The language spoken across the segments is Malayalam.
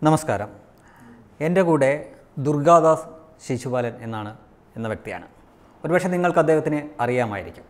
നമസ്കാരം എൻ്റെ കൂടെ ദുർഗാദാസ് ശിശുപാലൻ എന്നാണ് എന്ന വ്യക്തിയാണ് ഒരുപക്ഷെ നിങ്ങൾക്ക് അദ്ദേഹത്തിനെ അറിയാമായിരിക്കും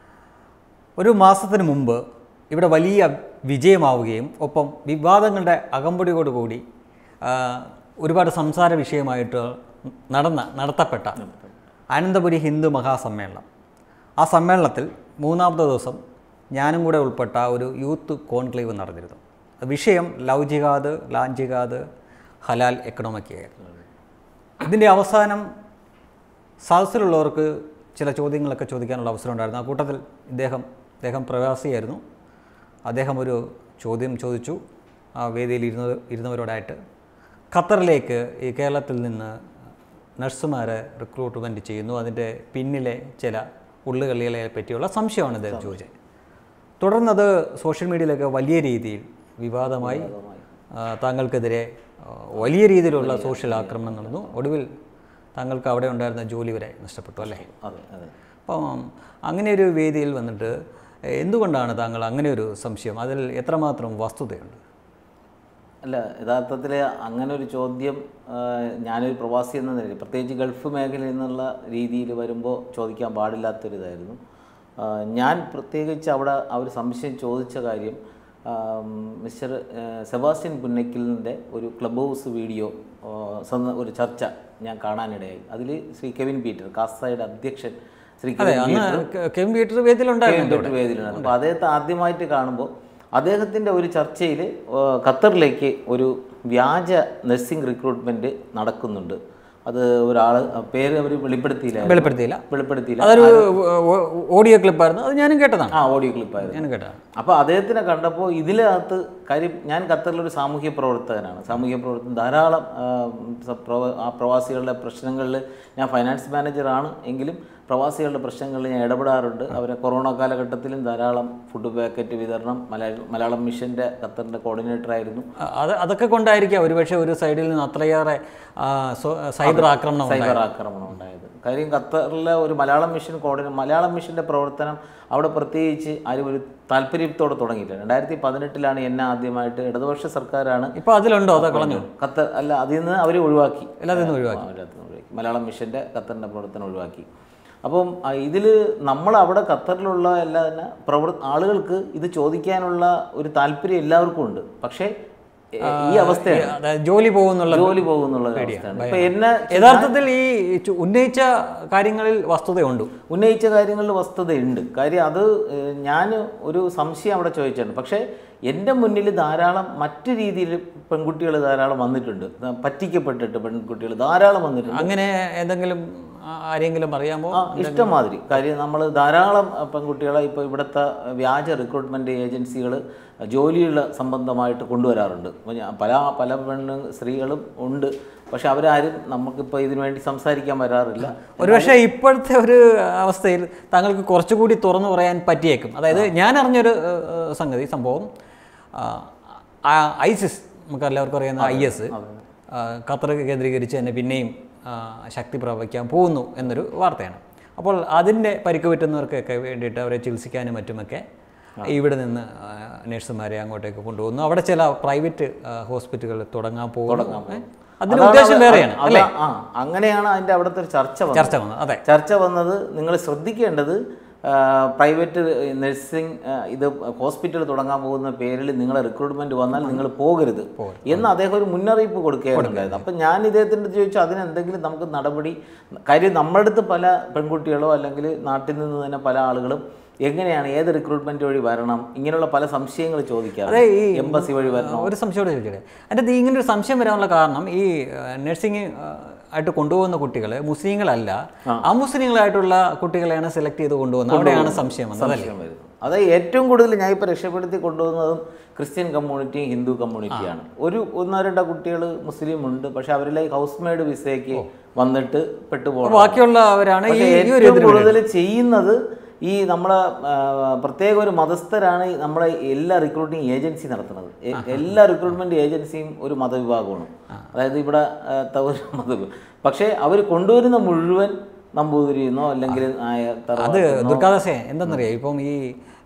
ഒരു മാസത്തിന് മുമ്പ് ഇവിടെ വലിയ വിജയമാവുകയും ഒപ്പം വിവാദങ്ങളുടെ അകമ്പടിയോടുകൂടി ആ, ഒരുപാട് സംസാര വിഷയമായിട്ട് നടന്ന നടത്തപ്പെട്ട അനന്തപുരി ഹിന്ദു മഹാസമ്മേളനം ആ സമ്മേളനത്തിൽ മൂന്നാമത്തെ ദിവസം ഞാനും കൂടെ ഉൾപ്പെട്ട ഒരു യൂത്ത് കോൺക്ലേവ് നടന്നിരുന്നു വിഷയം ലവ് ജിഹാദ് ലാൻ ജിഹാദ് ഹലാൽ എക്കണോമിക് ആയിരുന്നു ഇതിൻ്റെ അവസാനം സദസ്സിലുള്ളവർക്ക് ചില ചോദ്യങ്ങളൊക്കെ ചോദിക്കാനുള്ള അവസരം ഉണ്ടായിരുന്നു ആ കൂട്ടത്തിൽ ഇദ്ദേഹം ഇദ്ദേഹം പ്രവാസിയായിരുന്നു അദ്ദേഹം ഒരു ചോദ്യം ചോദിച്ചു ആ വേദിയിൽ ഇരുന്ന ഇരുന്നവരോടായിട്ട് ഖത്തറിലേക്ക് ഈ കേരളത്തിൽ നിന്ന് നഴ്സുമാരെ റിക്രൂട്ട്മെൻറ്റ് ചെയ്യുന്നു അതിൻ്റെ പിന്നിലെ ചില ഉള്ളുകളികളെ പറ്റിയുള്ള സംശയമാണ് ഇദ്ദേഹം ചോദിച്ചത് തുടർന്നത് സോഷ്യൽ മീഡിയയിലൊക്കെ വലിയ രീതിയിൽ വിവാദമായി ആ, താങ്കൾക്കെതിരെ ആ, വലിയ രീതിയിലുള്ള സോഷ്യൽ ആക്രമണം നടന്നു ഒടുവിൽ താങ്കൾക്ക് അവിടെ ഉണ്ടായിരുന്ന ജോലി വരെ നഷ്ടപ്പെട്ടു അല്ലേ അതെ അതെ അപ്പം അങ്ങനെ ഒരു വേദിയിൽ വന്നിട്ട് എന്തുകൊണ്ടാണ് താങ്കൾ അങ്ങനെ ഒരു സംശയം അതിൽ എത്രമാത്രം വസ്തുതയുണ്ട് അല്ല യഥാർത്ഥത്തിൽ അങ്ങനെ ഒരു ചോദ്യം ആ, ഞാനൊരു പ്രവാസി എന്ന നിലയിൽ പ്രത്യേകിച്ച് ഗൾഫ് മേഖലയിൽ നിന്നുള്ള രീതിയിൽ വരുമ്പോൾ ചോദിക്കാൻ പാടില്ലാത്തൊരിതായിരുന്നു ആ, ഞാൻ പ്രത്യേകിച്ച് അവിടെ ആ ഒരു സംശയം ചോദിച്ച കാര്യം ആ, മിസ്റ്റർ ആ, സെബാസ്റ്റ്യൻ പുന്നക്കിലിൻ്റെ ഒരു ക്ലബ് ഹൗസ് വീഡിയോ ആ, സ്വന്തം ഒരു ചർച്ച ഞാൻ കാണാനിടയായി അതിൽ ശ്രീ കെവിൻ പീറ്റർ കാസായുടെ അധ്യക്ഷൻ ശ്രീ അതെ കെവിൻ അന്ന് കെ- കെവിൻ പീറ്റർ വേദിയിലുണ്ടായിരുന്നു കേന്ദ്ര വേദിയിലാണ് അപ്പോൾ അദ്ദേഹത്തെ ആദ്യമായിട്ട് കാണുമ്പോൾ അദ്ദേഹത്തിൻ്റെ ഒരു ചർച്ചയിൽ ഖത്തറിലേക്ക് ഒരു വ്യാജ നഴ്സിംഗ് റിക്രൂട്ട്മെൻറ്റ് നടക്കുന്നുണ്ട് അത് ഒരാൾ പേര് അവർ വെളിപ്പെടുത്തിയില്ല വെളിപ്പെടുത്തിയില്ല വെളിപ്പെടുത്തിയില്ല അതൊരു ഓ- ഓഡിയോ ക്ലിപ്പായിരുന്നു അത് ഞാനും കേട്ടതാണ് ആ ഓഡിയോ ക്ലിപ്പായിരുന്നു ഞാനും കേട്ടതാണ് അപ്പോൾ അദ്ദേഹത്തിനെ കണ്ടപ്പോൾ ഇതിനകത്ത് കാര്യം ഞാൻ ഖത്തറിലൊരു സാമൂഹ്യ പ്രവർത്തകനാണ് സാമൂഹ്യ പ്രവർത്തനം ധാരാളം ആ, സ- പ്രവ- ആ പ്രവാസികളുടെ പ്രശ്നങ്ങളിൽ ഞാൻ ഫൈനാൻസ് മാനേജറാണ് എങ്കിലും പ്രവാസികളുടെ പ്രശ്നങ്ങളിൽ ഞാൻ ഇടപെടാറുണ്ട് അവരെ കൊറോണ കാലഘട്ടത്തിലും ധാരാളം ഫുഡ് പാക്കറ്റ് വിതരണം മലയാള മലയാളം മിഷൻ്റെ ഖത്തറിൻ്റെ കോർഡിനേറ്റർ ആയിരുന്നു അ- അത് അതൊക്കെ കൊണ്ടായിരിക്കാം ഒരുപക്ഷെ ഒരു സൈഡിൽ നിന്ന് അത്രയേറെ ആ, സോ- സൈബർ ആക്രമണം ഉണ്ടായത്. സൈബർ ആക്രമണം ഉണ്ടായത് കാര്യം ഖത്തറിലെ ഒരു മലയാളം മിഷൻ കോർഡിനേ മലയാളം മിഷൻ്റെ പ്രവർത്തനം അവിടെ പ്രത്യേകിച്ച് ആരും ഒരു താല്പര്യത്തോടെ തുടങ്ങിയില്ല രണ്ടായിരത്തി പതിനെട്ടിലാണ് എന്നെ ആദ്യമായിട്ട് ഇടതുപക്ഷ സർക്കാരാണ് ഇപ്പൊ അതിലുണ്ടോ അത് കളഞ്ഞു ഖത്തർ അല്ല അതിൽ നിന്ന് അവർ ഒഴിവാക്കി എല്ലാത്തിൽ നിന്ന് ഒഴിവാക്കി അതിനകത്ത് നിന്ന് ഒഴിവാക്കി മലയാളം മിഷൻ്റെ ഖത്തറിൻ്റെ പ്രവർത്തനം ഒഴിവാക്കി അപ്പം ഇതിൽ നമ്മൾ അവിടെ ഖത്തറിലുള്ള എല്ലാ തന്നെ പ്രവർ ആളുകൾക്ക് ഇത് ചോദിക്കാനുള്ള ഒരു താല്പര്യം എല്ലാവർക്കും ഉണ്ട് പക്ഷേ എ- ഈ അവസ്ഥയാണ് അതായത് ജോലി പോകുന്നുള്ള ജോലി പോകുന്നുള്ള ഒരു അവസ്ഥയാണ് ഇപ്പൊ എന്നെ യഥാർത്ഥത്തിൽ ഈ ചു- ഉന്നയിച്ച കാര്യങ്ങളിൽ വസ്തുതയുണ്ട് ഉന്നയിച്ച കാര്യങ്ങളിൽ വസ്തുതയുണ്ട് കാര്യം അത് ഞാൻ ഒരു സംശയം അവിടെ ചോദിച്ചിട്ടുണ്ട് പക്ഷേ എൻ്റെ മുന്നിൽ ധാരാളം മറ്റു രീതിയിൽ പെൺകുട്ടികൾ ധാരാളം വന്നിട്ടുണ്ട് ത- പറ്റിക്കപ്പെട്ടിട്ട് പെൺകുട്ടികൾ ധാരാളം വന്നിട്ടുണ്ട് അങ്ങനെ എന്തെങ്കിലും ആ- ആരെങ്കിലും അറിയാമോ ആ ഇഷ്ടംമാതിരി കാര്യം നമ്മൾ ധാരാളം അഹ്, പെൺകുട്ടികളെ ഇപ്പോൾ ഇവിടുത്തെ വ്യാജ റിക്രൂട്ട്മെൻറ്റ് ഏജൻസികൾ ജോലിയുള്ള സംബന്ധമായിട്ട് കൊണ്ടുവരാറുണ്ട് അപ്പോൾ ഞാൻ പല പല പെണ്ണ് സ്ത്രീകളും ഉണ്ട് പക്ഷെ അവരാരും നമുക്കിപ്പോൾ ഇതിനു വേണ്ടി സംസാരിക്കാൻ വരാറില്ല ഒരുപക്ഷെ ഇപ്പോഴത്തെ ഒരു അവസ്ഥയിൽ താങ്കൾക്ക് കുറച്ചുകൂടി തുറന്നു പറയാൻ പറ്റിയേക്കും അതായത് ഞാൻ അറിഞ്ഞൊരു ഏഹ്, ഏഹ്, സംഗതി സംഭവം ആ, ആ, ഐസിസ് നമുക്ക് എല്ലാവർക്കും അറിയുന്ന ഐ എസ് ഖത്തർ കേന്ദ്രീകരിച്ച് തന്നെ പിന്നെയും ആ, ശക്തി പ്രവഹിക്കാൻ പോകുന്നു എന്നൊരു വാർത്തയാണ് അപ്പോൾ അതിൻ്റെ പരിക്ക് പറ്റുന്നവർക്കൊക്കെ വേണ്ടിയിട്ട് അവരെ ചികിത്സിക്കാനും മറ്റുമൊക്കെ ഇവിടെ നിന്ന് ആ, നഴ്സുമാരെ അങ്ങോട്ടേക്ക് കൊണ്ടുപോകുന്നു അവിടെ ചില പ്രൈവറ്റ് ഹോസ്പിറ്റലുകൾ തുടങ്ങാൻ പോകുന്നു ഏ? അതിന്റെ അതാണ് ഉദ്ദേശം അവ- വേറെയാണ് അതാ- അല്ലേ ആ അങ്ങനെയാണ് അതിൻ്റെ അവിടുത്തെ ഒരു ചർച്ച വന്നത് ചർച്ച വന്നത് അതെ ചർച്ച വന്നത് നിങ്ങൾ ശ്രദ്ധിക്കേണ്ടത് പ്രൈവറ്റ് നഴ്സിംഗ് ഇത് ഹോസ്പിറ്റൽ തുടങ്ങാൻ പോകുന്ന പേരിൽ നിങ്ങളെ റിക്രൂട്ട്മെന്റ് വന്നാൽ നിങ്ങൾ പോകരുത് എന്ന് അദ്ദേഹം ഒരു മുന്നറിയിപ്പ് കൊടുക്കുകയാണുണ്ടായത് അപ്പം ഞാൻ ഇദ്ദേഹത്തിൻ്റെ അടുത്ത് ചോദിച്ചു അതിന് എന്തെങ്കിലും നമുക്ക് നടപടി കാര്യം നമ്മുടെ അടുത്ത് പല പെൺകുട്ടികളോ അല്ലെങ്കിൽ നാട്ടിൽ നിന്ന് തന്നെ പല ആളുകളും എങ്ങനെയാണ് ഏത് റിക്രൂട്ട്മെന്റ് വഴി വരണം ഇങ്ങനെയുള്ള പല സംശയങ്ങൾ ചോദിക്കാറ് അതെ, ഈ എംബസി വഴി വരണം ഒരു സംശയോടെ ചോദിച്ചത് അതിൻ്റെ ഇങ്ങനെ ഒരു സംശയം വരാനുള്ള കാരണം ഈ നഴ്സിംഗ് ആയിട്ട് കൊണ്ടുപോകുന്ന കുട്ടികൾ മുസ്ലിങ്ങളല്ല അമുസ്ലിങ്ങളായിട്ടുള്ള കുട്ടികളെയാണ് സെലക്ട് ചെയ്ത് കൊണ്ടുപോകുന്നത് അവിടെയാണ് സംശയം വന്നത് അല്ലേ സംശയം വരുന്നു അത് ഏറ്റവും കൂടുതൽ ഞാൻ ഇപ്പോൾ രക്ഷപ്പെടുത്തി കൊണ്ടുവന്നതും ക്രിസ്ത്യൻ കമ്മ്യൂണിറ്റിയും ഹിന്ദു കമ്മ്യൂണിറ്റിയാണ് ഒരു ഒന്നോ രണ്ടോ കുട്ടികൾ മുസ്ലിം ഉണ്ട് പക്ഷെ അവരിലേക്ക് ഹൗസ് മെയ്ഡ് വിസയ്ക്ക് വന്നിട്ട് പെട്ടുപോകണം ബാക്കിയുള്ളവരാണ് ഈ പക്ഷേ ഈ ഒരു ഏറ്റവും കൂടുതൽ ചെയ്യുന്നത് ഈ നമ്മളെ ആ, പ്രത്യേക ഒരു മതസ്ഥരാണ് ഈ നമ്മളെ എല്ലാ റിക്രൂട്ടിംഗ് ഏജൻസി നടത്തുന്നത് എ- എല്ലാ റിക്രൂട്ട്മെന്റ് ഏജൻസിയും ഒരു മതവിഭാഗമാണ് അതായത് ഇവിടെ ആ, ത- ഒരു മതവിഭാഗം പക്ഷേ അവർ കൊണ്ടുവരുന്ന മുഴുവൻ നമ്പൂതിരിയെന്നോ അല്ലെങ്കിൽ നായർ അത് തറവാടെന്നോ ദുർഗാദാസേ എന്താണെന്നറിയാം ഇപ്പം ഈ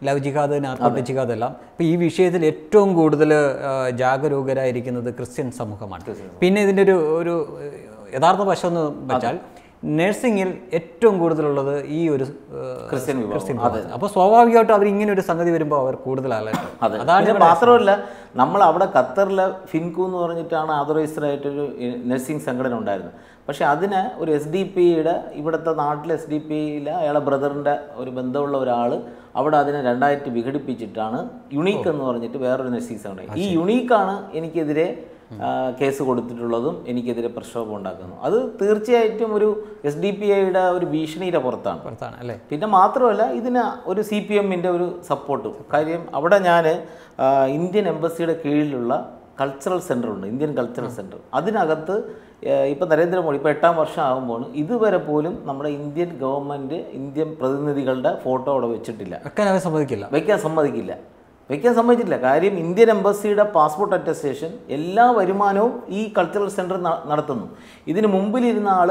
ലവ് ജിഹാദ് നാർക്കോട്ടിക് ജിഹാദ് എല്ലാം ഇപ്പോൾ ഈ വിഷയത്തിൽ ഏറ്റവും കൂടുതൽ ആ, ജാഗരൂകരായിരിക്കുന്നത് ക്രിസ്ത്യൻ സമൂഹമാണ് പിന്നെ ഇതിൻ്റെ ഒരു ഒരു യഥാർത്ഥ വശം എന്ന് വെച്ചാൽ നഴ്സിംഗിൽ ഏറ്റവും കൂടുതലുള്ളത് ഈ ഒരു ആ, ക്രിസ്ത്യൻ വിഭാഗം ക്രിസ്ത്യൻ വിഭാഗം അപ്പോൾ സ്വാഭാവികമായിട്ടും അവർ ഇങ്ങനെ ഒരു സംഗതി വരുമ്പോൾ അവർ കൂടുതൽ അലർട്ട് അതെ പിന്നെ മാത്രമല്ല നമ്മൾ അവിടെ ഖത്തറിലെ ഫിൻകു എന്ന് പറഞ്ഞിട്ടാണ് ആതറൈസ്ഡ് ആയിട്ടൊരു നഴ്സിംഗ് സംഘടന ഉണ്ടായിരുന്നത് പക്ഷേ അതിന് ഒരു എസ് ഡി പിയുടെ ഇവിടുത്തെ നാട്ടിലെ എസ് ഡി പിയിലെ അയാളെ ബ്രദറിൻ്റെ ഒരു ബന്ധമുള്ള ഒരാൾ അവിടെ അതിനെ രണ്ടായിട്ട് വിഘടിപ്പിച്ചിട്ടാണ് യുണീക്ക് എന്ന് പറഞ്ഞിട്ട് വേറൊരു നഴ്സിംഗ് സംഘടന ഈ യുണീക്കാണ് എനിക്കെതിരെ ആ, കേസ് കൊടുത്തിട്ടുള്ളതും എനിക്കെതിരെ പ്രക്ഷോഭം ഉണ്ടാക്കുന്നു അത് തീർച്ചയായിട്ടും ഒരു എസ് ഡി പി ഐയുടെ ഒരു ഭീഷണിയുടെ പുറത്താണ് പുറത്താണ് അല്ലേ പിന്നെ മാത്രമല്ല ഇതിന് ഒരു സി പി എമ്മിൻ്റെ ഒരു സപ്പോർട്ടും കാര്യം അവിടെ ഞാൻ ഇന്ത്യൻ എംബസിയുടെ കീഴിലുള്ള കൾച്ചറൽ സെൻ്റർ ഉണ്ട് ഇന്ത്യൻ കൾച്ചറൽ സെൻറ്റർ അതിനകത്ത് ഇപ്പം നരേന്ദ്രമോദി ഇപ്പോൾ എട്ടാം വർഷം ആകുമ്പോൾ ഇതുവരെ പോലും നമ്മുടെ ഇന്ത്യൻ ഗവൺമെൻറ് ഇന്ത്യൻ പ്രതിനിധികളുടെ ഫോട്ടോ അവിടെ വെച്ചിട്ടില്ല വെക്കാൻ അവർ സമ്മതിക്കില്ല വയ്ക്കാൻ സമ്മതിക്കില്ല വയ്ക്കാൻ സമ്മതിച്ചില്ല കാര്യം ഇന്ത്യൻ എംബസിയുടെ പാസ്പോർട്ട് അറ്റസ്റ്റേഷൻ എല്ലാ വരുമാനവും ഈ കൾച്ചറൽ സെൻറ്റർ നടത്തുന്നു ഇതിന് മുമ്പിലിരുന്ന ആൾ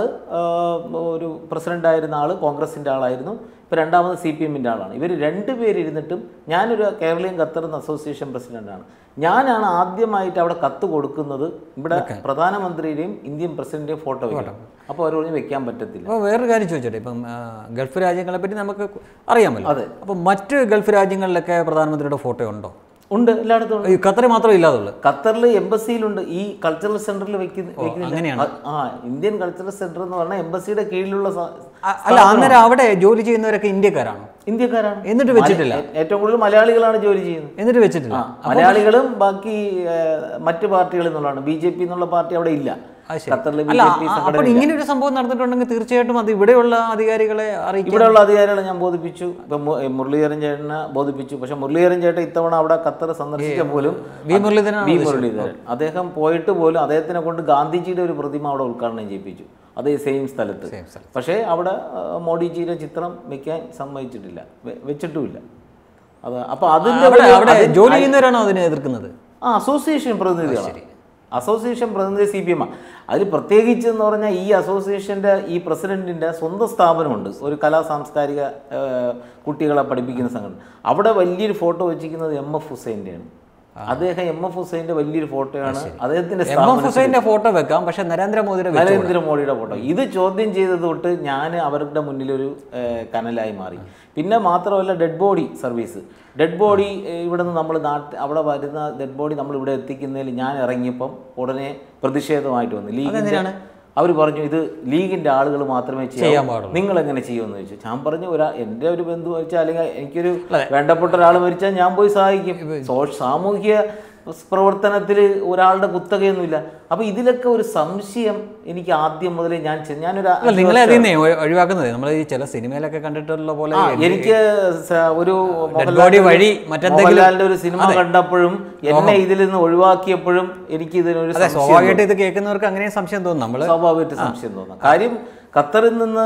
ഒരു പ്രസിഡൻ്റ് ആയിരുന്ന ആൾ കോൺഗ്രസിൻ്റെ ആളായിരുന്നു ഇപ്പോൾ രണ്ടാമത് സി പി എമ്മിൻ്റെ ആളാണ് ഇവർ രണ്ടുപേരിരുന്നിട്ടും ഞാനൊരു കേരളീയൻ ഖത്തർ അസോസിയേഷൻ പ്രസിഡൻ്റാണ് ഞാനാണ് ആദ്യമായിട്ട് അവിടെ കത്ത് കൊടുക്കുന്നത് ഇവിടെ പ്രധാനമന്ത്രിയുടെയും ഇന്ത്യൻ പ്രസിഡന്റിന്റെയും ഫോട്ടോ വെക്കണം അപ്പോൾ അവർ പറഞ്ഞ് വെക്കാൻ പറ്റത്തില്ല അപ്പോൾ വേറൊരു കാര്യം ചോദിച്ചോട്ടെ ഇപ്പം ആ, ഗൾഫ് രാജ്യങ്ങളെ പറ്റി നമുക്ക് അറിയാമല്ലോ അതെ. അപ്പം മറ്റ് ഗൾഫ് രാജ്യങ്ങളിലൊക്കെ പ്രധാനമന്ത്രിയുടെ ഫോട്ടോ ഉണ്ടോ ഉണ്ട് എല്ലായിടത്തും ഉണ്ട് ഈ ഖത്തറിൽ മാത്രമേ ഇല്ലാതുള്ളൂ ഖത്തറിൽ എംബസിയിലുണ്ട് ഈ കൾച്ചറൽ സെന്ററിൽ വെക്കുന്ന വെക്കുന്നില്ല. അങ്ങനെയാണ്. ആ ആ, ഇന്ത്യൻ കൾച്ചറൽ സെന്റർ എന്ന് പറഞ്ഞാൽ എംബസിയുടെ കീഴിലുള്ള സ- അ- അല്ല അന്നേരം അവിടെ ജോലി ചെയ്യുന്നവരൊക്കെ ഇന്ത്യക്കാരാണോ ഇന്ത്യക്കാരാണ് എന്നിട്ട് വെച്ചിട്ടില്ല മല- ഏറ്റവും കൂടുതൽ മലയാളികളാണ് ജോലി ചെയ്യുന്നത് എന്നിട്ട് വെച്ചിട്ടില്ല മലയാളികളും ബാക്കി ഏ, മറ്റ് പാർട്ടികളിൽ നിന്നുള്ളതാണ് ബി ജെ പി എന്നുള്ള പാർട്ടി അവിടെ ഇല്ല അത് ശരി. ഖത്തറിൽ ബി അല്ല ജെ പി ആ- സംഘടന അപ്പോൾ ഇങ്ങനെ ഒരു സംഭവം നടന്നിട്ടുണ്ടെങ്കിൽ തീർച്ചയായിട്ടും അത് ഇവിടെയുള്ള അധികാരികളെ അറിയിക്കും ഇവിടെയുള്ള അധികാരികളെ ഞാൻ ബോധിപ്പിച്ചു ഇപ്പം മു- മുരളീധരൻ ചേട്ടനെ ബോധിപ്പിച്ചു പക്ഷെ മുരളീധരൻ ചേട്ടൻ ഇത്തവണ അവിടെ ഖത്തർ സന്ദർശിച്ച പോലും വി മുരളീധരനാണ് വി മുരളീധരൻ അദ്ദേഹം പോയിട്ട് പോലും അദ്ദേഹത്തിനെ കൊണ്ട് ഗാന്ധിജിയുടെ ഒരു പ്രതിമ അവിടെ ഉദ്ഘാടനം ചെയ്യിപ്പിച്ചു അതേ സെയിം സ്ഥലത്ത് Same സ്ഥലത്ത്. പക്ഷേ അവിടെ ആ, മോഡിജിയുടെ ചിത്രം വെക്കാൻ സമ്മതിച്ചിട്ടില്ല വെ- വെച്ചിട്ടുമില്ല അത് അപ്പോൾ അതിൻ്റെ അവിടെ ഒരു- അവിടെ അതിൻ- ജോലി ചെയ്യുന്നവരാണോ അതിനെ എതിർക്കുന്നത് ആ അസോസിയേഷൻ പ്രതിനിധികളാണ് അസോസിയേഷൻ പ്രതിനിധി സി പി എം അതിൽ പ്രത്യേകിച്ച് എന്ന് പറഞ്ഞാൽ ഈ അസോസിയേഷൻ്റെ ഈ പ്രസിഡന്റിൻ്റെ സ്വന്തം സ്ഥാപനമുണ്ട് ഒരു കലാ സാംസ്കാരിക ആ, കുട്ടികളെ പഠിപ്പിക്കുന്ന സംഘടന അവിടെ വലിയൊരു ഫോട്ടോ വെച്ചിരിക്കുന്നത് എം എഫ് ഹുസൈൻ്റെയാണ് അദ്ദേഹം എം എഫ് ഹുസൈൻ്റെ വലിയൊരു ഫോട്ടോയാണ് അദ്ദേഹത്തിൻ്റെ എം എം ഹുസൈൻ്റെ ഫോട്ടോ വെക്കാം പക്ഷെ നരേന്ദ്രമോദിയുടെ വെച്ച് നരേന്ദ്രമോദിയുടെ ഫോട്ടോ ഇത് ചോദ്യം ചെയ്തത് തൊട്ട് ഞാൻ അവരുടെ മുന്നിലൊരു ഏഹ്, കനലായി മാറി പിന്നെ മാത്രമല്ല dead body service dead body ഇവിടെ നിന്ന് നമ്മൾ നാട്ടിൽ അവിടെ വരുന്ന ഡെഡ് ബോഡി നമ്മൾ ഇവിടെ എത്തിക്കുന്നതിൽ ഞാൻ ഇറങ്ങിയപ്പം ഉടനെ പ്രതിഷേധമായിട്ട് വന്നു ലീഗിൻ്റെ അവർ പറഞ്ഞു ഇത് ലീഗിൻ്റെ ആളുകൾ മാത്രമേ ചെയ്യാൻ ചെയ്യാൻ പാടുള്ളൂ. നിങ്ങൾ എങ്ങനെ ചെയ്യുമെന്ന് ചോദിച്ചു ഞാൻ പറഞ്ഞു ഒരാ എൻ്റെ ഒരു ബന്ധു വെച്ചാൽ അല്ലെങ്കിൽ എനിക്കൊരു വേണ്ടപ്പെട്ട ഒരാൾ മരിച്ചാൽ ഞാൻ പോയി സഹായിക്കും സോ സാമൂഹിക പ്രവർത്തനത്തിൽ ഒരാളുടെ കുത്തകയൊന്നുമില്ല അപ്പോൾ ഇതിലൊക്കെ ഒരു സംശയം എനിക്ക് ആദ്യം മുതലേ ഞാൻ ചെ- ഞാനൊരു അല്ല നിങ്ങളെ അതിൽ നിന്ന് ഒഴിവാക്കുന്നത് നമ്മൾ ഈ ചില സിനിമയിലൊക്കെ കണ്ടിട്ടുള്ള പോലെ ആ, എനിക്ക് സ- ഒരു body വഴി മറ്റെന്തെങ്കിലും- മോഹൻലാലിന്റെ ഒരു സിനിമ കണ്ടപ്പോഴും എന്നെ ഇതിൽ നിന്ന് ഒഴിവാക്കിയപ്പോഴും എനിക്ക് ഇതിനൊരു അതെ സംശയം സ്വാഭാവികമായിട്ട് ഇത് കേൾക്കുന്നവർക്ക് അങ്ങനെ സംശയം തോന്നും നമ്മൾ സ്വാഭാവികമായിട്ട് സംശയം തോന്നാം കാര്യം ഖത്തറിൽ നിന്ന്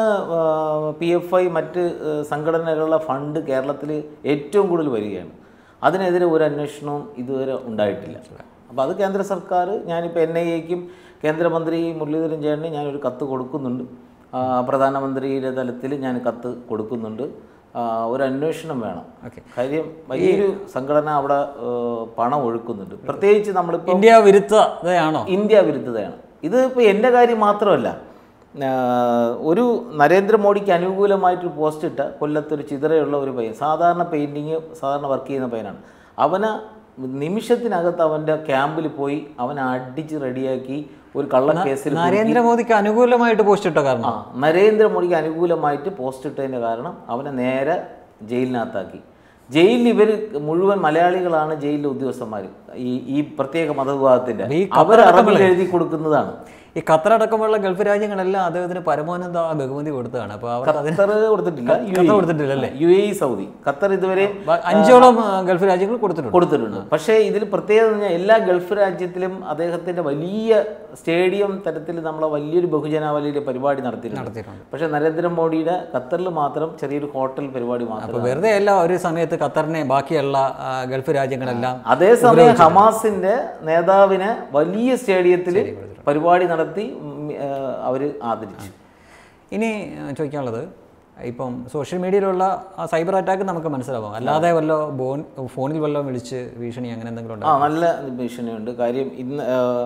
പി എഫ് ഐ മറ്റ് ആ, സംഘടനകളുടെ ഫണ്ട് കേരളത്തിൽ ഏറ്റവും കൂടുതൽ വരികയാണ് അതിനെതിരെ ഒരു അന്വേഷണവും ഇതുവരെ ഉണ്ടായിട്ടില്ല അപ്പോൾ അത് കേന്ദ്ര സർക്കാർ ഞാനിപ്പോൾ എൻ ഐ എക്കും കേന്ദ്രമന്ത്രി മുരളീധരൻ ചേട്ടന് ഞാനൊരു കത്ത് കൊടുക്കുന്നുണ്ട് ആ, പ്രധാനമന്ത്രിയുടെ തലത്തിൽ ഞാൻ കത്ത് കൊടുക്കുന്നുണ്ട് ആ, ഒരു അന്വേഷണം വേണം ഓക്കെ കാര്യം വലിയൊരു സംഘടന അവിടെ ആ, പണം ഒഴുക്കുന്നുണ്ട് പ്രത്യേകിച്ച് നമ്മളിപ്പോൾ ഇന്ത്യ വിരുദ്ധതയാണോ ഇന്ത്യ വിരുദ്ധതയാണ് ഇത് ഇപ്പോൾ എൻ്റെ കാര്യം മാത്രമല്ല ആ, ഒരു നരേന്ദ്രമോദിക്ക് അനുകൂലമായിട്ടൊരു പോസ്റ്റ് ഇട്ട കൊല്ലത്തൊരു ചിതറയുള്ള ഒരു പയ്യൻ സാധാരണ പെയിൻറ്റിങ് സാധാരണ വർക്ക് ചെയ്യുന്ന പയ്യനാണ് അവനെ നിമിഷത്തിനകത്ത് അവൻ്റെ ക്യാമ്പിൽ പോയി അവനെ അടിച്ച് റെഡിയാക്കി ഒരു കള്ളക്കേസിൽ കുടുക്കി. നരേന്ദ്രമോദിക്ക് അനുകൂലമായിട്ട് പോസ്റ്റ് ഇട്ട കാരണം ആ നരേന്ദ്രമോദിക്ക് അനുകൂലമായിട്ട് പോസ്റ്റ് ഇട്ടതിൻ്റെ കാരണം അവനെ നേരെ ജയിലിനകത്താക്കി ജയിലിൽ ഇവർ മുഴുവൻ മലയാളികളാണ് ജയിലിലെ ഉദ്യോഗസ്ഥന്മാർ ഈ ഈ പ്രത്യേക മതവിഭാഗത്തിൻ്റെ ഈ അവർ അറബിൽ എഴുതി കൊടുക്കുന്നതാണ് ഈ ഖത്തർ അടക്കമുള്ള ഗൾഫ് രാജ്യങ്ങളെല്ലാം അദ്ദേഹത്തിന് പരമോന്നത ബഹുമതി കൊടുത്തതാണ് അപ്പോൾ അവർക്ക് അതിന് ഖത്തർ കൊടുത്തിട്ടില്ല യു ഖത്തർ കൊടുത്തിട്ടില്ല അല്ലേ U A E Saudi Qatar ഇതുവരെ ബ- അഞ്ചോളം ആ, ഗൾഫ് രാജ്യങ്ങൾ കൊടുത്തിട്ടുണ്ട് കൊടുത്തിട്ടുണ്ട് പക്ഷേ ഇതിൽ പ്രത്യേകത എന്ന് പറഞ്ഞാൽ എല്ലാ ഗൾഫ് രാജ്യത്തിലും അദ്ദേഹത്തിൻ്റെ വലിയ സ്റ്റേഡിയം തരത്തിൽ നമ്മളെ വലിയൊരു ബഹുജനാവലിയുടെ പരിപാടി നടത്തിയിട്ടുണ്ട് നടത്തിയിട്ടുണ്ട് പക്ഷേ നരേന്ദ്രമോദിയുടെ ഖത്തറിൽ മാത്രം ചെറിയൊരു ഹോട്ടൽ പരിപാടി മാത്രം അപ്പോൾ വെറുതെ അല്ല ഒരു സമയത്ത് ഖത്തറിനെ ബാക്കിയുള്ള ആ, ഗൾഫ് രാജ്യങ്ങളെല്ലാം അതേസമയം ഹമാസിന്റെ നേതാവിനെ വലിയ സ്റ്റേഡിയത്തിൽ പരിപാടി നടത്തി അവർ ആദരിച്ചു ഇനി ആ, ചോദിക്കാനുള്ളത് ഇപ്പം സോഷ്യൽ മീഡിയയിലുള്ള ആ സൈബർ അറ്റാക്ക് നമുക്ക് മനസ്സിലാവും അല്ലാതെ വല്ല ബോൺ ഫോണിൽ വല്ലതും വിളിച്ച് ഭീഷണി അങ്ങനെ എന്തെങ്കിലും ഉണ്ടോ ആ നല്ല ഭീഷണിയുണ്ട് കാര്യം ഇന്ന്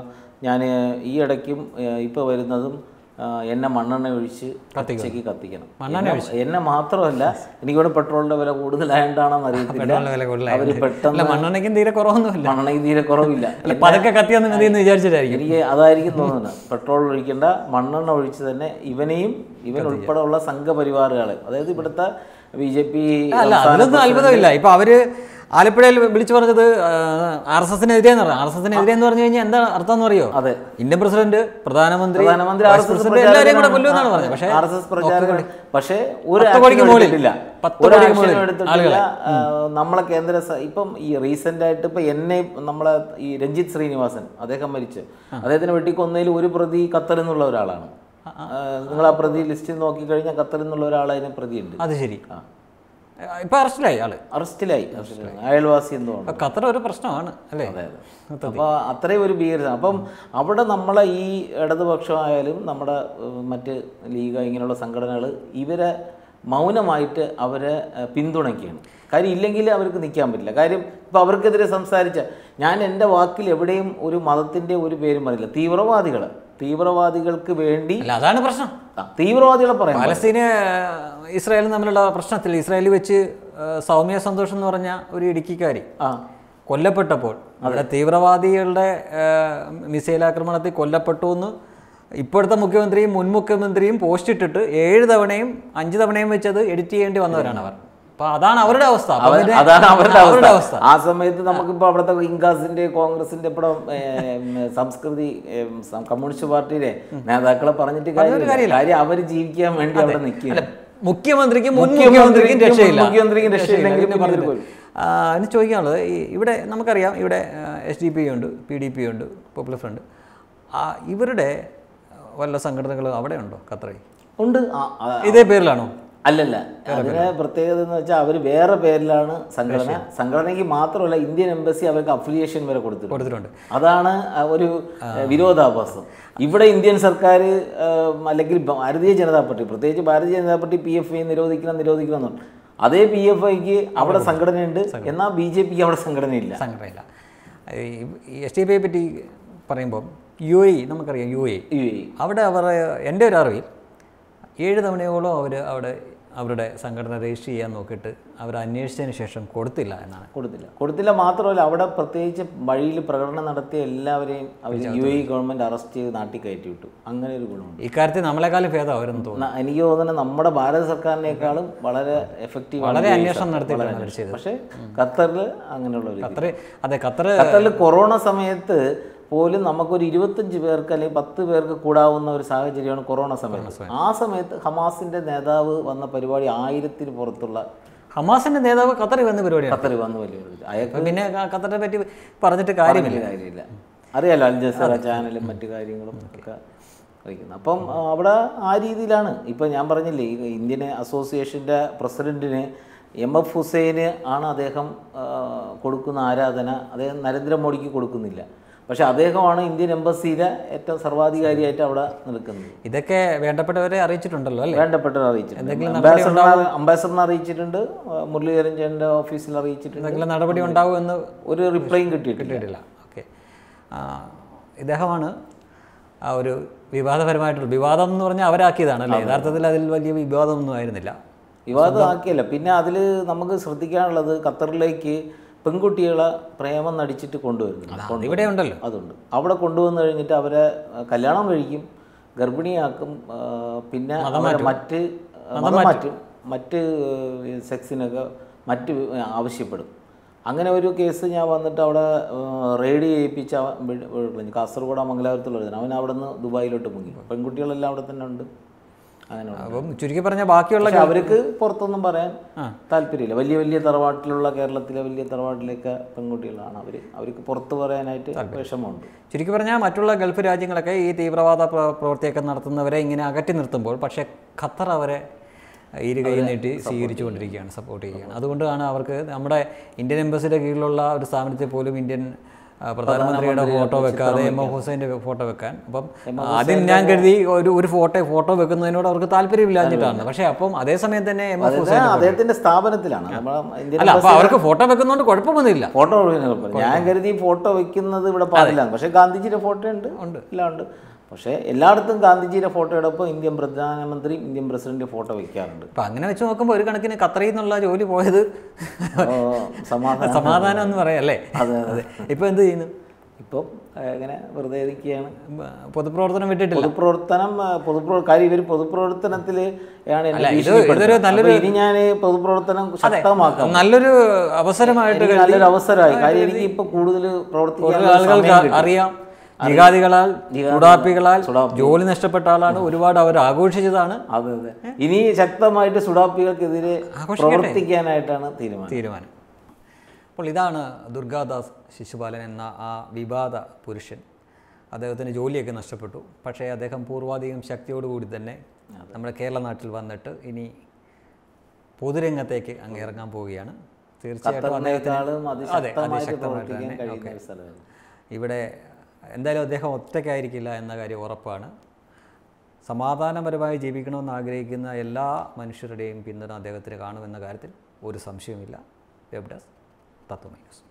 ഞാൻ ഈ ഇടയ്ക്കും ഇപ്പോൾ വരുന്നതും ആ, എന്നെ മണ്ണെണ്ണ ഒഴിച്ച് പച്ചയ്ക്ക് കത്തിക്കണം എന്നെ- എന്നെ മാത്രമല്ല എനിക്കിവിടെ പെട്രോളിന്റെ വില കൂടുതലായോണ്ടാണെന്ന് അറിയത്തില്ല പെട്രോളിന്റെ വില കൂടുതലായത്. അവര് പെട്ടെന്ന് അല്ല മണ്ണെണ്ണയ്ക്കും തീരെ കുറവൊന്നുമില്ല മണ്ണെണ്ണയ്ക്ക് തീരെ കുറവില്ല അല്ല പതുക്കെ കത്തിയൊന്നും മതി എന്ന് വിചാരിച്ചിട്ടായിരിക്കും എനിക്ക് അതായിരിക്കും തോന്നുന്നത് പെട്രോൾ ഒഴിക്കേണ്ട മണ്ണെണ്ണ ഒഴിച്ച് തന്നെ ഇവനെയും ഇവൻ ഉൾപ്പെടെ ഉള്ള സംഘപരിവാറുകളെ അതായത് ഇവിടുത്തെ ബി ജെ പി അല്ല അതിലൊന്നും അത്ഭുതമില്ല ഇപ്പൊ അവര് ആലപ്പുഴയിൽ വിളിച്ചു പറഞ്ഞത് ആർ എസ് എസിനെതിരെ എന്ന് പറഞ്ഞു ആർ എസ് എസിനെതിരെ എന്ന് പറഞ്ഞു കഴിഞ്ഞാൽ എന്താ അർത്ഥം എന്ന് അറിയോ അതെ ഇന്ത്യൻ പ്രസിഡന്റ് പ്രധാനമന്ത്രി പ്രധാനമന്ത്രി vice R S S president എല്ലാവരെയും കൂടെ കൊല്ലുമെന്നാണ് പറഞ്ഞത് പക്ഷേ ആർ എസ് എസ് പ്രചാരകർ പക്ഷേ ഒരു പത്ത് കോടിക്ക് action മുകളിൽ. എടുത്തിട്ടില്ല. പത്ത് ഒരു കോടിക്ക് action മുകളിൽ എടുത്തിട്ടില്ല ആ, നമ്മളെ കേന്ദ്ര സ- ഇപ്പം ഈ റീസെന്റ് ആയിട്ട് ഇപ്പൊ എന്നെ നമ്മളെ ഈ രഞ്ജിത്ത് ശ്രീനിവാസൻ അദ്ദേഹം മരിച്ചു അദ്ദേഹത്തിന് വെട്ടിക്കൊന്നതിൽ ഒരു പ്രതി ഖത്തറിൽ നിന്നുള്ള ഒരാളാണ് നിങ്ങൾ ആ പ്രതി ലിസ്റ്റിൽ നോക്കിക്കഴിഞ്ഞാൽ ഖത്തറിൽ നിന്നുള്ള ഒരാൾ അതിന് പ്രതിയുണ്ട് അത് ശരി ആ. ഇപ്പൊ അറസ്റ്റിലായി ആള് അറസ്റ്റിലായി അയൽവാസി എന്തോ ആണ് അപ്പൊ ഖത്തർ ഒരു പ്രശ്നമാണ് അല്ലേ അപ്പോൾ അത്രയും ഒരു ഭീകരത അപ്പം അവിടെ നമ്മളെ ഈ ഇടതുപക്ഷമായാലും നമ്മുടെ ഏഹ്, മറ്റ് ലീഗ് ഇങ്ങനെയുള്ള സംഘടനകൾ ഇവരെ മൗനമായിട്ട് അവരെ ഏഹ്, പിന്തുണയ്ക്കുകയാണ് കാര്യം ഇല്ലെങ്കിൽ അവർക്ക് നിൽക്കാൻ പറ്റില്ല കാര്യം ഇപ്പോൾ അവർക്കെതിരെ സംസാരിച്ച ഞാൻ എൻ്റെ വാക്കിൽ എവിടെയും ഒരു മതത്തിൻ്റെ ഒരു പേരും പറയില്ല തീവ്രവാദികൾ തീവ്രവാദികൾക്ക് വേണ്ടി അല്ല അതാണ് പ്രശ്നം ആ, തീവ്രവാദികളെ പറയാം പാലസ്തീന് ഇസ്രായേലും തമ്മിലുള്ള പ്രശ്നത്തിൽ ഇസ്രായേലിൽ വെച്ച് ആ, സൗമ്യ സന്തോഷം എന്ന് പറഞ്ഞ ഒരു ഇടുക്കിക്കാരി ആ കൊല്ലപ്പെട്ടപ്പോൾ അവിടെ തീവ്രവാദികളുടെ ആ, മിസൈൽ ആക്രമണത്തിൽ കൊല്ലപ്പെട്ടു എന്ന് ഇപ്പോഴത്തെ മുഖ്യമന്ത്രിയും മുൻ മുഖ്യമന്ത്രിയും പോസ്റ്റ് ഇട്ടിട്ട് ഏഴ് തവണയും അഞ്ച് തവണയും വെച്ചത് എഡിറ്റ് ചെയ്യേണ്ടി വന്നവരാണ് അവർ അപ്പൊ അതാണ് അവരുടെ അവസ്ഥ അപ്പൊ അവ- പിന്നെ അതാണ് അവരുടെ അവരുടെ അവസ്ഥ അവസ്ഥ ആ സമയത്ത് നമുക്കിപ്പോൾ അവിടുത്തെ ഇൻകാസിന്റെ കോൺഗ്രസിന്റെ ഇപ്പം സംസ്കൃതി ഏം, സം- കമ്മ്യൂണിസ്റ്റ് പാർട്ടിയിലെ നേതാക്കളെ പറഞ്ഞിട്ട് കാര്യമില്ല കാര്യം അവർ ജീവിക്കാൻ വേണ്ടി അവിടെ നിൽക്കുക മുഖ്യമന്ത്രിക്കും മുൻ മുഖ്യമന്ത്രിക്കും മുഖ്യമന്ത്രിക്കും രക്ഷയില്ല മുഖ്യമന്ത്രിക്കും രക്ഷയില്ലെങ്കിൽ പിന്നെ പിന്നെ പറഞ്ഞിട്ട്. ആ, അതിന് ചോദിക്കാനുള്ളത് ഈ ഇവിടെ നമുക്കറിയാം ഇവിടെ എസ് ഡി പി ഉണ്ട് പി ഡി പി ഉണ്ട് പോപ്പുലർ ഫ്രണ്ട് ആ ഇവരുടെ വല്ല സംഘടനകൾ അവിടെ ഉണ്ടോ ഖത്തറിൽ ഉണ്ട് ആ, ആ, ഇതേ പേരിലാണോ അല്ലല്ല അതിന് പ്രത്യേകത എന്ന് വെച്ചാൽ അവർ വേറെ പേരിലാണ് സംഘടന സംഘടനയ്ക്ക് മാത്രമല്ല ഇന്ത്യൻ എംബസി അവർക്ക് അഫിലിയേഷൻ വരെ കൊടുത്തിട്ടുണ്ട് കൊടുത്തിട്ടുണ്ട് അതാണ് ആ ഒരു ഏഹ്, വിരോധാഭാസം ഇവിടെ ഇന്ത്യൻ സർക്കാർ ഏഹ്, അല്ലെങ്കിൽ ഭാരതീയ ജനതാ പാർട്ടി പ്രത്യേകിച്ച് Bharatiya Janata party P F I നിരോധിക്കണം നിരോധിക്കണം എന്നുണ്ട് അതേ പി എഫ് ഐക്ക് അവിടെ സംഘടനയുണ്ട് എന്നാൽ ബി ജെ പിക്ക് അവിടെ സംഘടനയില്ല സംഘടനയില്ല ഈ എസ് ഡി പി ഐ പറ്റി പറയുമ്പോൾ യു എ നമുക്കറിയാം U A U A E. അവിടെ അവർ എൻ്റെ ഒരു അറിവിൽ ഏഴ് തവണയോളം അവർ അവിടെ അവരുടെ സംഘടന രജിസ്റ്റർ ചെയ്യാൻ നോക്കിയിട്ട് അവർ അന്വേഷിച്ചതിന് ശേഷം കൊടുത്തില്ല എന്നാണ് കൊടുത്തില്ല കൊടുത്തില്ല മാത്രമല്ല അവിടെ പ്രത്യേകിച്ച് വഴിയിൽ പ്രകടനം നടത്തിയ എല്ലാവരെയും അവർ യു എ ഗവൺമെന്റ് അറസ്റ്റ് ചെയ്ത് നാട്ടിൽ കയറ്റി വിട്ടു അങ്ങനെ ഒരു ഗുണമുണ്ട് ഇക്കാര്യത്തിൽ നമ്മളെക്കാളും ഭേദം അവരെന്ന് തോന്നുന്നു ന- എനിക്ക് തോന്നുന്നത് നമ്മുടെ ഭാരത സർക്കാരിനേക്കാളും വളരെ എഫക്റ്റീവ് വളരെ അന്വേഷണം നടത്തിയിട്ടാണ് അവർ ചെയ്തത് പക്ഷേ ഖത്തറിൽ അങ്ങനെയുള്ള ഒരു ഖത്തർ അതെ ഖത്തർ ഖത്തറിൽ കൊറോണ സമയത്ത് പോലും നമുക്കൊരു ഇരുപത്തഞ്ച് പേർക്ക് അല്ലെങ്കിൽ പത്ത് പേർക്ക് കൂടാവുന്ന ഒരു സാഹചര്യമാണ് കൊറോണ സമയത്ത് ആ സമയത്ത് ഹമാസിന്റെ നേതാവ് വന്ന പരിപാടി ആയിരത്തിന് പുറത്തുള്ള ഹമാസിന്റെ നേതാവ് ഖത്തറിൽ വന്ന പരിപാടിയാണ് ഖത്തറിൽ വന്ന വലിയ ഒരു- അയാൾക്ക് അപ്പൊ പിന്നെ ഖ- ഖത്തറിനെ പറ്റി പറഞ്ഞിട്ട് കാര്യമില്ല വലിയ കാര്യമില്ല അറിയാലോ അൽ ജസീറ ചാനലും മറ്റു കാര്യങ്ങളും ഒക്കെ അറിയിക്കുന്നത് അപ്പം ആ, അവിടെ ആ രീതിയിലാണ് ഇപ്പം ഞാൻ പറഞ്ഞില്ലേ ഈ ഇന്ത്യൻ അസോസിയേഷൻ്റെ പ്രസിഡന്റിന് എം എഫ് ഹുസൈന് ആണ് അദ്ദേഹം ആ, കൊടുക്കുന്ന ആരാധന അദ്ദേഹം നരേന്ദ്രമോദിക്ക് കൊടുക്കുന്നില്ല പക്ഷെ അദ്ദേഹമാണ് ഇന്ത്യൻ എംബസിയിലെ ഏറ്റവും സർവാധികാരിയായിട്ട് അവിടെ നിൽക്കുന്നത് ഇതൊക്കെ വേണ്ടപ്പെട്ടവരെ അറിയിച്ചിട്ടുണ്ടല്ലോ അല്ലേ വേണ്ടപ്പെട്ടവർ അറിയിച്ചിട്ടുണ്ട് അംബാസഡർ അംബാസഡറിനെ അറിയിച്ചിട്ടുണ്ട് ആ, മുരളീധരൻ ചേട്ടൻ്റെ ഓഫീസിൽ അറിയിച്ചിട്ടുണ്ട് എന്തെങ്കിലും നടപടി ഉണ്ടാവും എന്ന് ഒരു റിപ്ലൈയും കിട്ടിയിട്ടില്ല കിട്ടിയിട്ടില്ല ഓക്കെ ഇദ്ദേഹമാണ് ആ ഒരു വിവാദപരമായിട്ടുള്ള വിവാദം എന്ന് പറഞ്ഞാൽ അവരാക്കിയതാണ് അല്ലേ യഥാർത്ഥത്തിൽ അതിൽ വലിയ വിവാദമൊന്നും ആയിരുന്നില്ല വിവാദമാക്കിയല്ല പിന്നെ അതിൽ നമുക്ക് ശ്രദ്ധിക്കാനുള്ളത് ഖത്തറിലേക്ക് പെൺകുട്ടികളെ പ്രേമം നടിച്ചിട്ട് കൊണ്ടുവരുന്നു ഇവിടെ ഉണ്ടല്ലോ അതുണ്ട് അവിടെ കൊണ്ടുവന്നു കഴിഞ്ഞിട്ട് അവരെ ആ, കല്യാണം കഴിക്കും ഗർഭിണിയാക്കും ആ, പിന്നെ അവരെ മറ്റ് മതം മാറ്റും മറ്റ് സെക്സിനൊക്കെ മറ്റ് ആവശ്യപ്പെടും അങ്ങനെ ഒരു കേസ് ഞാൻ വന്നിട്ട് അവിടെ റെയ്ഡ് ചെയ്യിപ്പിച്ച അവൻ വി- വിളിച്ചു. കാസർഗോഡ് മംഗലാപുരത്തുള്ള അവൻ അവിടെ നിന്ന് ദുബായിലോട്ട് മുങ്ങി പെൺകുട്ടികളെല്ലാം അവിടെ തന്നെ ഉണ്ട് അങ്ങനെ അപ്പം ചുരുക്കി പറഞ്ഞാൽ ബാക്കിയുള്ള പക്ഷെ അവർക്ക് പുറത്തൊന്നും പറയാൻ താല്പര്യമില്ല വലിയ വലിയ തറവാട്ടിലുള്ള കേരളത്തിലെ വലിയ തറവാട്ടിലൊക്കെ പെൺകുട്ടികളാണ് അവർ അവർക്ക് പുറത്ത് പറയാനായിട്ട് വിഷമമുണ്ട് ചുരുക്കി പറഞ്ഞാൽ മറ്റുള്ള ഗൾഫ് രാജ്യങ്ങളൊക്കെ ഈ തീവ്രവാദ പ്ര- പ്രവൃത്തിയൊക്കെ നടത്തുന്നവരെ ഇങ്ങനെ അകറ്റി നിർത്തുമ്പോൾ പക്ഷേ ഖത്തർ അവരെ ഇരു കൈ നീട്ടി സ്വീകരിച്ചുകൊണ്ടിരിക്കുകയാണ് സപ്പോർട്ട് ചെയ്യുകയാണ് അതുകൊണ്ടാണ് അവർക്ക് നമ്മുടെ ഇന്ത്യൻ എംബസിയുടെ കീഴിലുള്ള ഒരു സ്ഥാപനത്തിൽ പോലും ഇന്ത്യൻ ആ, പ്രധാനമന്ത്രിയുടെ ഫോട്ടോ വെക്കാതെ എം എ ഹുസൈൻ്റെ ഫോട്ടോ വെക്കാൻ അപ്പം ആദ്യം ഞാൻ കരുതി ഒരു ഒരു ഫോട്ടോ ഫോട്ടോ വെക്കുന്നതിനോട് അവർക്ക് താല്പര്യമില്ലാഞ്ഞിട്ടാണ് പക്ഷേ അപ്പം അതേസമയം തന്നെ എം എ അത് ഹുസൈൻ അദ്ദേഹത്തിന്റെ സ്ഥാപനത്തിലാണ് നമ്മളെ ഇന്ത്യൻ അല്ല അപ്പോൾ അവർക്ക് ഫോട്ടോ വെക്കുന്നതുകൊണ്ട് കുഴപ്പമൊന്നുമില്ല ഫോട്ടോ കുഴപ്പമില്ല ഞാൻ കരുതി ഫോട്ടോ വെക്കുന്നത് ഇവിടെ പാടില്ല പക്ഷേ ഗാന്ധിജിയുടെ ഫോട്ടോ ഉണ്ട് ഉണ്ട് എല്ലാം ഉണ്ട് പക്ഷേ എല്ലായിടത്തും ഗാന്ധിജിയുടെ ഫോട്ടോയോടൊപ്പം ഇന്ത്യൻ പ്രധാനമന്ത്രി ഇന്ത്യൻ പ്രസിഡന്റ് ഫോട്ടോ വെക്കാറുണ്ട് അപ്പം അങ്ങനെ വെച്ച് നോക്കുമ്പോൾ ഒരു കണക്കിന് ഖത്തറിൽ നിന്നുള്ള ജോലി പോയത് ഓ, സമാധാനം സമാധാനം എന്ന് പറയല്ലേ അതെ, അതെ ഇപ്പോൾ എന്ത് ചെയ്യുന്നു ഇപ്പം ഇങ്ങനെ വെറുതെ ഇരിക്കുകയാണ് ഉം, പൊതുപ്രവർത്തനം വിട്ടിട്ടില്ല പൊതുപ്രവർത്തനം ആ, പൊതുപ്രവർ കാര്യം ഇവർ പൊതുപ്രവർത്തനത്തിൽ ആണ് എന്നെ അല്ല, ഇത് ഭീഷണിപ്പെടുത്തുന്നത്. ഇതൊരു നല്ലൊരു- അപ്പോൾ ഇനി ഞാൻ പൊതുപ്രവർത്തനം ശക്തമാക്കാം നല്ലൊരു അവസരമായിട്ട് എനിക്ക് നല്ലൊരു അവസരമായി കാര്യം എനിക്ക് ഇപ്പൊ കൂടുതൽ പ്രവർത്തിക്കാൻ കൂടുതൽ ആളുകൾക്ക് അറിയാം ജിഹാദികളാൽ സുഡാപ്പികളാൽ സുഡാപ്പി. ജോലി നഷ്ടപ്പെട്ട ആളാണ് ഒരുപാട് അവർ ആഘോഷിച്ചതാണ് അതെ അതെ ഇനി ശക്തമായിട്ട് സുഡാപ്പികൾക്കെതിരെ ആഘോഷിക്കട്ടെ. പ്രവർത്തിക്കാനായിട്ടാണ് തീരുമാനം തീരുമാനം അപ്പോൾ ഇതാണ് ദുർഗാദാസ് ശിശുപാലൻ എന്ന ആ വിവാദ പുരുഷൻ അദ്ദേഹത്തിന് ജോലിയൊക്കെ നഷ്ടപ്പെട്ടു പക്ഷേ അദ്ദേഹം പൂർവാധികം ശക്തിയോടുകൂടി തന്നെ നമ്മുടെ കേരള നാട്ടിൽ വന്നിട്ട് ഇനി പൊതുരംഗത്തേക്ക് അങ്ങ് ഇറങ്ങാൻ പോവുകയാണ് തീർച്ചയായിട്ടും അദ്ദേഹത്തിന് ഖത്തറിനേക്കാളും അതെ അതിശക്തമായിട്ട് അതിശക്തമായിട്ട് പ്രവർത്തിക്കാൻ തന്നെ കഴിയുന്ന ഓക്കെ ഒരു സ്ഥലമാണ് ഇവിടെ എന്തായാലും അദ്ദേഹം ഒറ്റയ്ക്കായിരിക്കില്ല എന്ന കാര്യം ഉറപ്പാണ് സമാധാനപരമായി ജീവിക്കണമെന്ന് ആഗ്രഹിക്കുന്ന എല്ലാ മനുഷ്യരുടെയും പിന്തുണ അദ്ദേഹത്തിന് കാണുമെന്ന കാര്യത്തിൽ ഒരു സംശയവുമില്ല വെബ് ഡെസ്ക് തത്വമൈ ന്യൂസ്